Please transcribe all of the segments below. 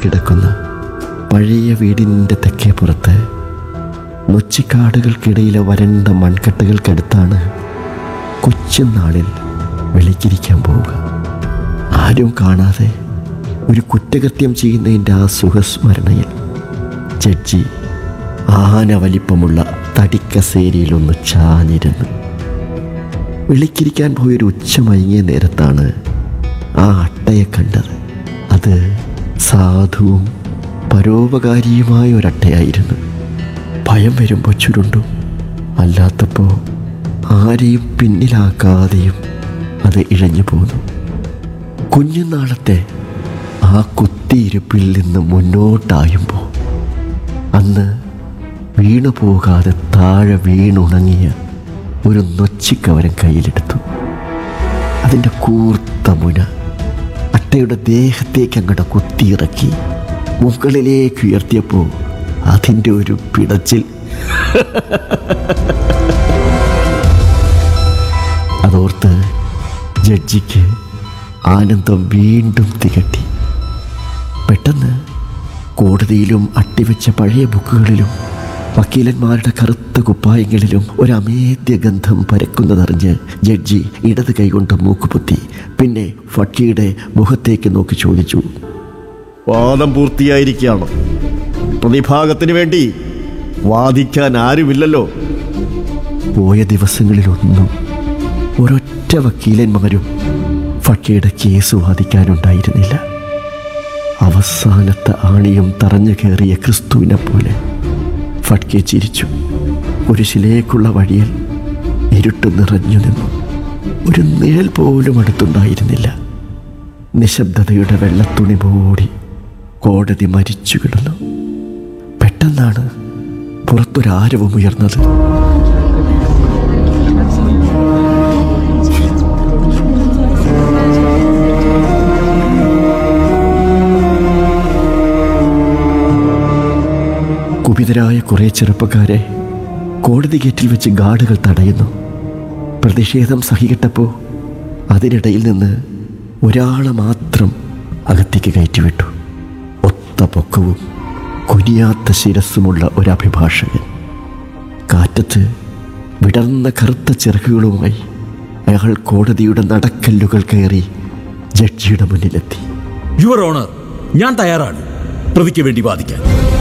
കിടക്കുന്ന പഴയ വീടിൻ്റെ തെക്കേപ്പുറത്ത് നൊച്ചിക്കാടുകൾക്കിടയിലെ വരണ്ട മൺകട്ടകൾക്കടുത്താണ് കൊച്ചുനാളിൽ വെളിച്ചിരിക്കാൻ പോവുക ആരും കാണാതെ ഒരു കുറ്റകൃത്യം ചെയ്യുന്നതിൻ്റെ ആ സുഖസ്മരണയിൽ ജഡ്ജി ആന വലിപ്പമുള്ള തടിക്കസേരിയിലൊന്ന് ചാഞ്ഞിരുന്നു വിളിക്കിരിക്കാൻ പോയൊരു ഉച്ച മയങ്ങിയ നേരത്താണ് ആ അട്ടയെ കണ്ടത് അത് സാധുവും പരോപകാരിയുമായ ഒരട്ടയായിരുന്നു ഭയം വരുമ്പോൾ ചുരുണ്ടും അല്ലാത്തപ്പോൾ ആരെയും പിന്നിലാക്കാതെയും അത് ഇഴഞ്ഞു പോന്നു കുഞ്ഞുനാളത്തെ ആ കുത്തിയിരുപ്പിൽ നിന്ന് മുന്നോട്ടായുമ്പോൾ അന്ന് വീണു പോകാതെ താഴെ വീണുണങ്ങിയ ഒരു നൊച്ചിക്കവരൻ കയ്യിലെടുത്തു അതിൻ്റെ കൂർത്ത മുന അട്ടയുടെ ദേഹത്തേക്ക് അങ്ങോട്ട് കുത്തിയിറക്കി മുകളിലേക്ക് ഉയർത്തിയപ്പോൾ അതിൻ്റെ ഒരു പിടച്ചിൽ അതോർത്ത് ജഡ്ജിക്ക് ആനന്ദം വീണ്ടും തികട്ടി പെട്ടെന്ന് കോടതിയിലും അട്ടിവെച്ച പഴയ ബുക്കുകളിലും വക്കീലന്മാരുടെ കറുത്ത കുപ്പായങ്ങളിലും ഒരു അമേദ്യ ഗന്ധം പരക്കുന്നതറിഞ്ഞ് ജഡ്ജി ഇടത് കൈകൊണ്ട് മൂക്കുപൊത്തി പിന്നെ ഫക്കീയുടെ മുഖത്തേക്ക് നോക്കി ചോദിച്ചു വാദം പൂർത്തിയായിരിക്കുകയാണ് പ്രതിഭാഗത്തിന് വേണ്ടി വാദിക്കാൻ ആരുമില്ലല്ലോ പോയ ദിവസങ്ങളിലൊന്നും ഒരൊറ്റ വക്കീലന്മാരും ഫക്കീയുടെ കേസ് വാദിക്കാനുണ്ടായിരുന്നില്ല അവസാനത്തെ ആണിയും തറഞ്ഞു കയറിയ ക്രിസ്തുവിനെ പോലെ ഫട്കെ ചിരിച്ചു കുരിശിലേക്കുള്ള വഴിയിൽ ഇരുട്ട് നിറഞ്ഞു നിന്നു ഒരു നിഴൽ പോലും അടുത്തുണ്ടായിരുന്നില്ല നിശബ്ദതയുടെ വെള്ളത്തുണി മൂടി കോടതി മരിച്ചു കിടന്നു പെട്ടെന്നാണ് പുറത്തൊരാരവം ഉയർന്നത് കുപിതരായ കുറേ ചെറുപ്പക്കാരെ കോടതി ഗേറ്റിൽ വെച്ച് ഗാർഡുകൾ തടയുന്നു പ്രതിഷേധം സഹികെട്ടപ്പോൾ അതിനിടയിൽ നിന്ന് ഒരാളെ മാത്രം അകത്തേക്ക് കയറ്റിവിട്ടു ഒത്ത പൊക്കവും കുനിയാത്ത ശിരസ്സുമുള്ള ഒരു അഭിഭാഷകൻ കാറ്റത്ത് വിടർന്ന കറുത്ത ചിറകുകളുമായി അയാൾ കോടതിയുടെ നടക്കല്ലുകൾ കയറി ജഡ്ജിയുടെ മുന്നിലെത്തി യുവർ ഓണർ ഞാൻ തയ്യാറാണ് പ്രതിക്ക് വേണ്ടി വാദിക്കാൻ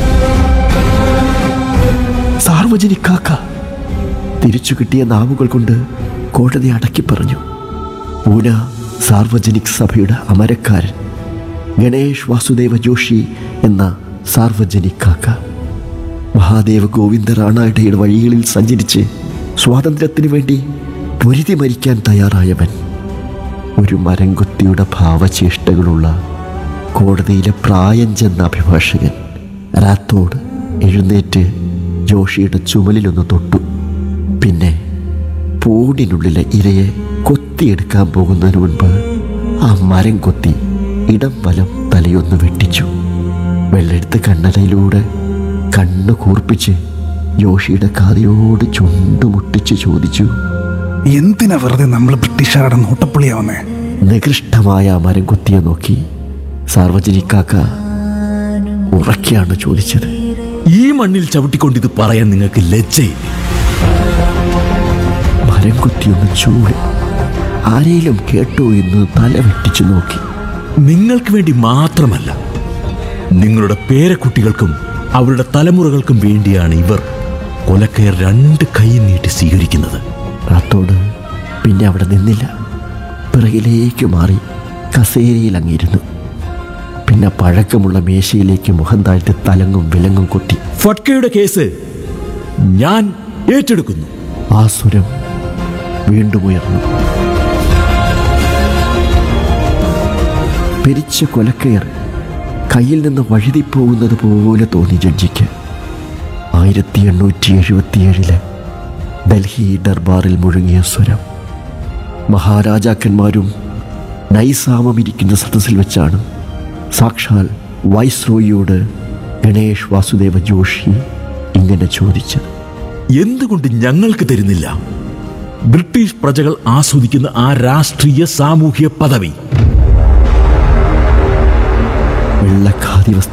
സാർവജനിക്കാക്ക തിരിച്ചു കിട്ടിയ നാവുകൾ കൊണ്ട് കോടതി അടക്കി പറഞ്ഞു പൂന സാർവജനിക് സഭയുടെ അമരക്കാരൻ ഗണേഷ് വാസുദേവ ജോഷി എന്ന സാർവജനിക് കാക്ക മഹാദേവ ഗോവിന്ദ റാണായുടെ വഴികളിൽ സഞ്ചരിച്ച് സ്വാതന്ത്ര്യത്തിനു വേണ്ടി പൊരുതി മരിക്കാൻ തയ്യാറായവൻ ഒരു മരംകുത്തിയുടെ ഭാവചേഷ്ടകളുള്ള കോടതിയിലെ പ്രായം ചെന്ന അഭിഭാഷകൻ റാത്തോട് എഴുന്നേറ്റ് ജോഷിയുടെ ചുമലിലൊന്ന് തൊട്ടു പിന്നെ പൂടിനുള്ളിലെ ഇരയെ കൊത്തിയെടുക്കാൻ പോകുന്നതിന് മുൻപ് ആ മരം കൊത്തി ഇടം വലം തലയൊന്ന് വെട്ടിച്ചു വെള്ളെടുത്ത് കണ്ണലയിലൂടെ കണ്ണ് കൂർപ്പിച്ച് ജോഷിയുടെ കാതിയോട് ചുണ്ടുമുട്ടിച്ച് ചോദിച്ചു എന്തിനാ വെറുതെ നമ്മൾ ബ്രിട്ടീഷുകാരുടെ നോട്ടപ്പുള്ളിയാവുന്നേ നികൃഷ്ടമായ ആ മരം കൊത്തിയെ നോക്കി സാർവജനിക്കാക്ക ഉറക്കെയാണ് ചോദിച്ചത് ഈ മണ്ണിൽ ചവിട്ടിക്കൊണ്ട് ഇത് പറയാൻ നിങ്ങൾക്ക് ലജ്ജയില്ലേ മരം കുത്തിയൊന്ന് ചൂട് ആരെയും കേട്ടോ എന്ന് തല വെട്ടിച്ചു നോക്കി നിങ്ങൾക്ക് വേണ്ടി മാത്രമല്ല നിങ്ങളുടെ പേരക്കുട്ടികൾക്കും അവരുടെ തലമുറകൾക്കും വേണ്ടിയാണ് ഇവർ കൊലക്കയർ രണ്ട് കൈ നീട്ടി സ്വീകരിക്കുന്നത് റാത്തോട് പിന്നെ അവിടെ നിന്നില്ല പിറകിലേക്ക് മാറി കസേരയിൽ അങ്ങിരുന്നു പിന്നെ പഴക്കമുള്ള മേശയിലേക്ക് മുഖം താഴ്ത്തി തലങ്ങും വിലങ്ങും കൊട്ടി ഫട്കയുടെ കേസ് ഞാൻ ഏറ്റെടുക്കുന്നു ആ സ്വരം വീണ്ടും ഉയർന്നു പെരിച്ച കൊലക്കയർ കയ്യിൽ നിന്ന് വഴുതിപ്പോകുന്നത് പോലെ തോന്നി ജഡ്ജിക്ക് ആയിരത്തി എണ്ണൂറ്റി എഴുപത്തിയേഴില് ഡൽഹി ദർബാറിൽ മുഴങ്ങിയ സ്വരം മഹാരാജാക്കന്മാരും നൈസാമം ഇരിക്കുന്ന സദസ്സിൽ വെച്ചാണ് സാക്ഷാൽ വൈസ്രോയിയോട് ഗണേഷ് വാസുദേവ ജോഷി ഇങ്ങനെ ചോദിച്ചത് എന്തുകൊണ്ട് ഞങ്ങൾക്ക് തരുന്നില്ല ബ്രിട്ടീഷ് പ്രജകൾ ആസ്വദിക്കുന്ന ആ രാഷ്ട്രീയ സാമൂഹ്യ പദവി വെള്ളഖാദി വസ്ത്രം